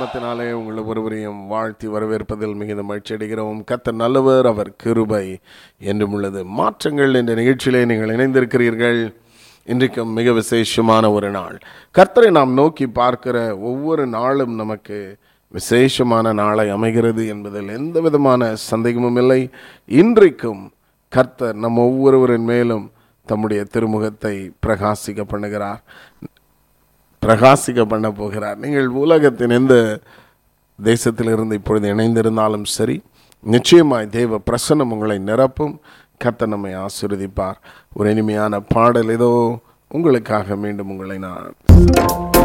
நாமத்தினாலே உங்கள் ஒருவரையும் வாழ்த்தி வரவேற்பதில் மிகுந்த மகிழ்ச்சி அடைகிறோம் கத்த நல்லவர் அவர் கிருபை என்றும் உள்ளது மாற்றங்கள் என்ற நிகழ்ச்சியிலே நீங்கள் இணைந்திருக்கிறீர்கள் இன்றைக்கும் மிக விசேஷமான ஒரு நாள் கர்த்தரை நாம் நோக்கி பார்க்கிற ஒவ்வொரு நாளும் நமக்கு விசேஷமான நாளை அமைகிறது என்பதில் எந்த விதமான சந்தேகமும் இல்லை இன்றைக்கும் கர்த்தர் நம் ஒவ்வொருவரின் மேலும் தம்முடைய திருமுகத்தை பிரகாசிக்க பண்ணுகிறார் பிரகாசிக்க பண்ண போகிறார் நீங்கள் உலகத்தின் எந்த தேசத்திலிருந்து இப்பொழுது இணைந்திருந்தாலும் சரி நிச்சயமாய் தேவ பிரசன்னம் உங்களை நிரப்பும் கர்த்தர் நம்மை ஆசீர்வதிப்பார் ஒரு இனிமையான பாடல் ஏதோ உங்களுக்காக மீண்டும் உங்களை நான்